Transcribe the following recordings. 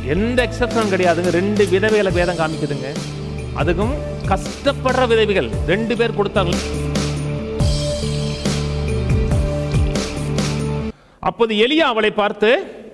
எந்த எக்ஸப்ஷனும் கிடையாதுங்க ரெண்டு விதவைகளை வேதம் காமிக்குதுங்க அதுக்கும் கஷ்டப்படுற விதவைகள் ரெண்டு பேர் கொடுத்தாங்க அப்போது எலியா அவளை பார்த்து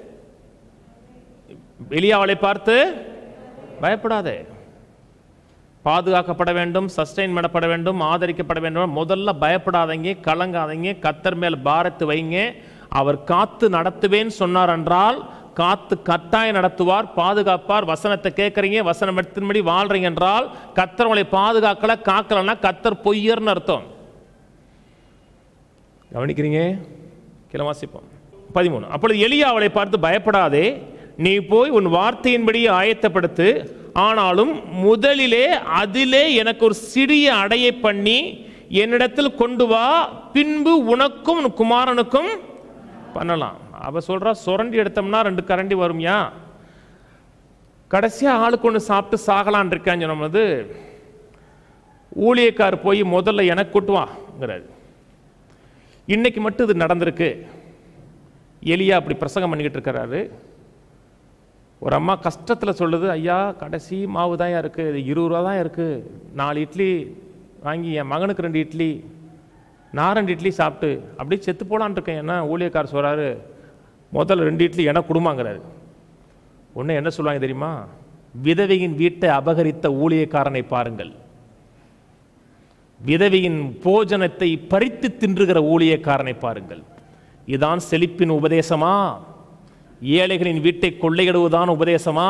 எலியா அவளை பார்த்து பயப்படாதே பாதுகாக்கப்பட வேண்டும் சஸ்டெயின் பண்ணப்பட வேண்டும் ஆதரிக்கப்பட வேண்டும் முதல்ல பயப்படாதீங்க கலங்காதீங்க கத்தர் மேல் பாரத்து வைங்க அவர் காத்து நடத்துவேன்னு சொன்னார் என்றால் காத்து கட்டாயம் நடத்துவார் பாதுகாப்பார் வசனத்தை கேட்குறீங்க வசனம் எடுத்தின்படி வாழ்றீங்க என்றால் கத்தர் உங்களை பாதுகாக்கல காக்கலன்னா கத்தர் பொய்யர்னு அர்த்தம் கவனிக்கிறீங்க கீழே வாசிப்போம் பதிமூணு அப்பொழுது எலியா அவளை பார்த்து பயப்படாதே நீ போய் உன் வார்த்தையின்படி ஆயத்தப்படுத்து ஆனாலும் முதலிலே அதிலே எனக்கு ஒரு சிறிய அடையை பண்ணி என்னிடத்தில் கொண்டு வா பின்பு உனக்கும் உன் குமாரனுக்கும் பண்ணலாம் அவ சொல்றா சுரண்டி எடுத்தோம்னா ரெண்டு கரண்டி வரும்யா கடைசியா ஆளுக்கு ஒன்று சாப்பிட்டு சாகலான் இருக்கான்னு சொன்னது ஊழியக்கார் போய் முதல்ல எனக்கு கொட்டுவாங்கிறாரு இன்னைக்கு மட்டும் இது நடந்திருக்கு எலியா அப்படி பிரசங்கம் பண்ணிக்கிட்டு இருக்கிறாரு ஒரு அம்மா கஷ்டத்தில் சொல்லுது ஐயா கடைசி மாவு தான் இருக்குது இது இருபது ரூபா தான் இருக்குது நாலு இட்லி வாங்கி என் மகனுக்கு ரெண்டு இட்லி நான் ரெண்டு இட்லி சாப்பிட்டு அப்படியே செத்து போலான் இருக்கேன் என்ன ஊழியக்கார் சொல்கிறாரு முதல்ல ரெண்டு இட்லி எனக்கு கொடுமாங்கிறாரு ஒன்று என்ன சொல்லுவாங்க தெரியுமா விதவையின் வீட்டை அபகரித்த ஊழியக்காரனை பாருங்கள் விதவையின் போஜனத்தை பறித்து தின்றுகிற ஊழியக்காரனை பாருங்கள் இதான் செழிப்பின் உபதேசமா ஏழைகளின் வீட்டை கொள்ளையிடுவதுதான் உபதேசமா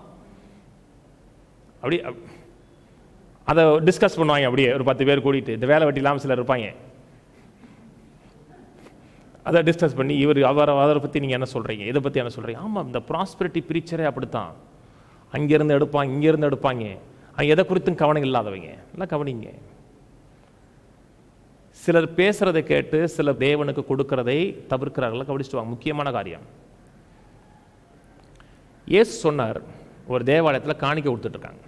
அப்படி அப்- அதை டிஸ்கஸ் பண்ணுவாங்க அப்படியே ஒரு பத்து பேர் கூட்டிட்டு இந்த வேலை வெட்டி இல்லாமல் சிலர் இருப்பாங்க அதை டிஸ்கஸ் பண்ணி இவர் அவர் அவரை பற்றி நீங்கள் என்ன சொல்கிறீங்க இதை பற்றி என்ன சொல்கிறீங்க ஆமாம் இந்த ப்ராஸ்பரிட்டி பிரிச்சரே அப்படித்தான் அங்கேருந்து எடுப்பாங்க இங்கேருந்து எடுப்பாங்க அவங்க எதை குறித்தும் கவனம் இல்லாதவங்க எல்லாம் கவனிங்க சிலர் பேசுறதை கேட்டு சில தேவனுக்கு கொடுக்கறதை தவிர்க்கிறார்கள் கவனிச்சுட்டு வாங்க முக்கியமான காரியம் இயேசு சொன்னார் ஒரு தேவாலயத்தில் காணிக்கை கொடுத்துட்டு இருக்காங்க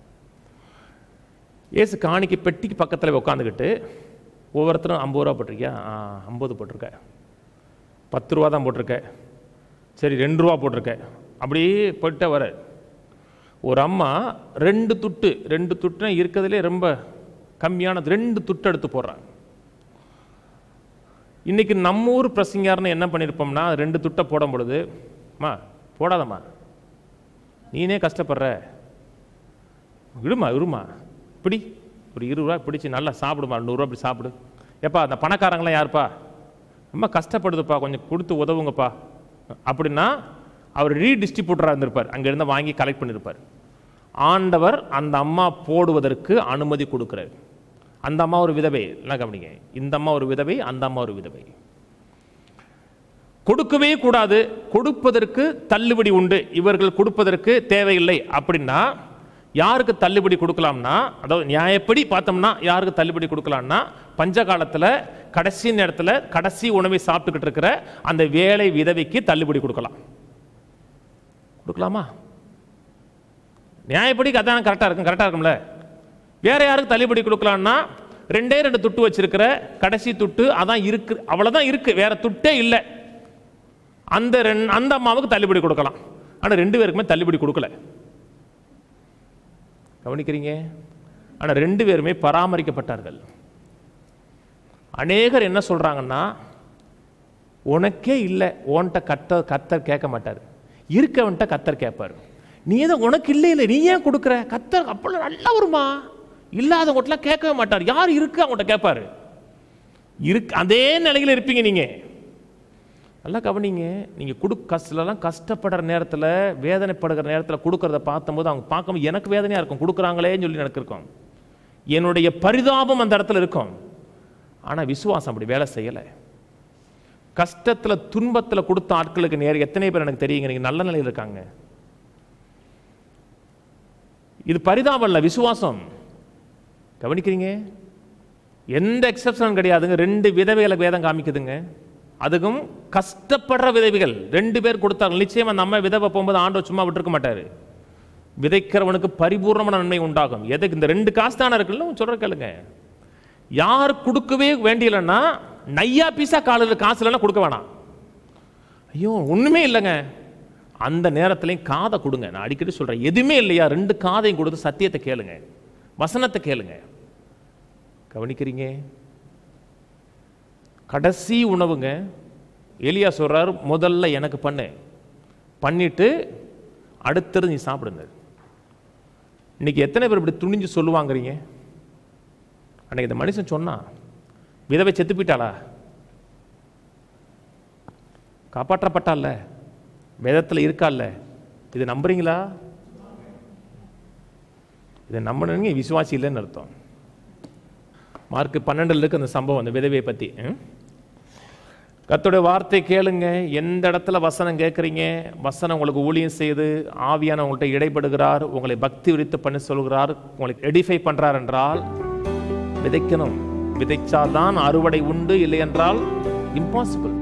இயேசு காணிக்கை பெட்டிக்கு பக்கத்தில் உட்காந்துக்கிட்டு ஒவ்வொருத்தரும் ஐம்பது ரூபா போட்டிருக்கியா ஆ ஐம்பது போட்டிருக்க பத்து ரூபா தான் போட்டிருக்க சரி ரெண்டு ரூபா போட்டிருக்க அப்படியே போயிட்டே வர ஒரு அம்மா ரெண்டு துட்டு ரெண்டு துட்டுனா இருக்கிறதுலே ரொம்ப கம்மியானது ரெண்டு துட்டு எடுத்து போடுறாங்க இன்னைக்கு நம்ம ஊர் பிரசங்காரன்னு என்ன பண்ணியிருப்போம்னா ரெண்டு துட்டை போடும் பொழுது மா போடாதம்மா நீனே கஷ்டப்படுற விடுமா விடுமா பிடி ஒரு இருபது ரூபா பிடிச்சி நல்லா சாப்பிடுமா நூறுரூவா இப்படி சாப்பிடு ஏப்பா அந்த பணக்காரங்களாம் யாருப்பா ரொம்ப கஷ்டப்படுதுப்பா கொஞ்சம் கொடுத்து உதவுங்கப்பா அப்படின்னா அவர் ரீடிஸ்ட்ரிபியூட்டராக இருந்திருப்பார் அங்கேருந்து வாங்கி கலெக்ட் பண்ணியிருப்பார் ஆண்டவர் அந்த அம்மா போடுவதற்கு அனுமதி கொடுக்குறாரு அந்த அம்மா ஒரு விதவை எல்லாம் கவனிங்க இந்த அம்மா ஒரு விதவை அந்த அம்மா ஒரு விதவை கொடுக்கவே கூடாது கொடுப்பதற்கு தள்ளுபடி உண்டு இவர்கள் கொடுப்பதற்கு தேவையில்லை அப்படின்னா யாருக்கு தள்ளுபடி கொடுக்கலாம்னா அதாவது நியாயப்படி பார்த்தோம்னா யாருக்கு தள்ளுபடி கொடுக்கலாம்னா பஞ்ச காலத்தில் கடைசி நேரத்தில் கடைசி உணவை சாப்பிட்டுக்கிட்டு இருக்கிற அந்த வேலை விதவைக்கு தள்ளுபடி கொடுக்கலாம் கொடுக்கலாமா நியாயப்படி அதான் கரெக்டாக இருக்கும் கரெக்டாக இருக்கும்ல வேற யாருக்கு தள்ளுபடி கொடுக்கலாம்னா ரெண்டே ரெண்டு துட்டு வச்சிருக்கிற கடைசி துட்டு அதான் இருக்கு அவ்வளவுதான் இருக்கு வேற துட்டே இல்லை அந்த ரெண் அந்த அம்மாவுக்கு தள்ளுபடி கொடுக்கலாம் ஆனால் ரெண்டு பேருக்குமே தள்ளுபடி கொடுக்கல கவனிக்கிறீங்க ஆனால் ரெண்டு பேருமே பராமரிக்கப்பட்டார்கள் அநேகர் என்ன சொல்றாங்கன்னா உனக்கே இல்லை உன்கிட்ட கத்த கத்தர் கேட்க மாட்டார் இருக்கவன்ட்ட கத்தர் கேட்பார் நீ தான் உனக்கு இல்லை இல்லை நீ ஏன் கொடுக்குற கத்தர் அப்போ நல்லா வருமா இல்லாதவங்கட்டலாம் கேட்கவே மாட்டார் யார் இருக்கு அவங்கள்ட்ட கேட்பாரு இருக்கு அதே நிலையில் இருப்பீங்க நீங்க நல்லா கவனிங்க நீங்க கொடு கஷ்டலாம் கஷ்டப்படுற நேரத்தில் வேதனைப்படுகிற நேரத்தில் கொடுக்கறத பார்த்தம்போது அவங்க பார்க்கும்போது எனக்கு வேதனையா இருக்கும் கொடுக்குறாங்களேன்னு சொல்லி எனக்கு இருக்கும் என்னுடைய பரிதாபம் அந்த இடத்துல இருக்கும் ஆனா விசுவாசம் அப்படி வேலை செய்யலை கஷ்டத்துல துன்பத்துல கொடுத்த ஆட்களுக்கு நேர் எத்தனை பேர் எனக்கு தெரியுங்க நீங்க நல்ல நிலையில் இருக்காங்க இது பரிதாபம் இல்ல விசுவாசம் கவனிக்கிறீங்க எந்த எக்ஸப்ஷனும் கிடையாதுங்க ரெண்டு விதவைகளை வேதம் காமிக்குதுங்க அதுக்கும் கஷ்டப்படுற விதவைகள் ரெண்டு பேர் கொடுத்தாங்க நிச்சயமா நம்ம விதவை போகும்போது ஆண்டவர் சும்மா விட்டுருக்க மாட்டாரு விதைக்கிறவனுக்கு பரிபூர்ணமான நன்மை உண்டாகும் எதுக்கு இந்த ரெண்டு காசு தானே இருக்குல்ல சொல்ற கேளுங்க யார் கொடுக்கவே வேண்டியலைன்னா நையா பீஸா காலையில் காசு இல்லைன்னா கொடுக்க வேணாம் ஐயோ ஒண்ணுமே இல்லைங்க அந்த நேரத்துலையும் காதை கொடுங்க நான் அடிக்கடி சொல்கிறேன் எதுவுமே இல்லையா ரெண்டு காதையும் கொடுத்து சத்தியத்தை கேளுங்க வசனத்தை கேளுங்க கவனிக்கிறீங்க கடைசி உணவுங்க எலியா சொல்றாரு முதல்ல எனக்கு பண்ணு பண்ணிட்டு அடுத்தது நீ சாப்பிடுங்க இன்னைக்கு எத்தனை பேர் இப்படி துணிஞ்சு சொல்லுவாங்கிறீங்க அன்னைக்கு இந்த மனுஷன் சொன்னான் விதவை செத்து போயிட்டாளா காப்பாற்றப்பட்டால வேதத்தில் இருக்கால்ல இது நம்புறீங்களா இதை நம்பினீங்க விசுவாசி இல்லைன்னு அர்த்தம் மார்க் பன்னெண்டுல இருக்கு அந்த சம்பவம் அந்த விதவையை பற்றி கர்த்தருடைய வார்த்தை கேளுங்க எந்த இடத்துல வசனம் கேட்குறீங்க வசனம் உங்களுக்கு ஊழியம் செய்து ஆவியான உங்கள்கிட்ட இடைப்படுகிறார் உங்களை பக்தி விரித்து பண்ண சொல்கிறார் உங்களுக்கு எடிஃபை பண்றார் என்றால் விதைக்கணும் விதைச்சாதான் அறுவடை உண்டு இல்லை என்றால் இம்பாசிபிள்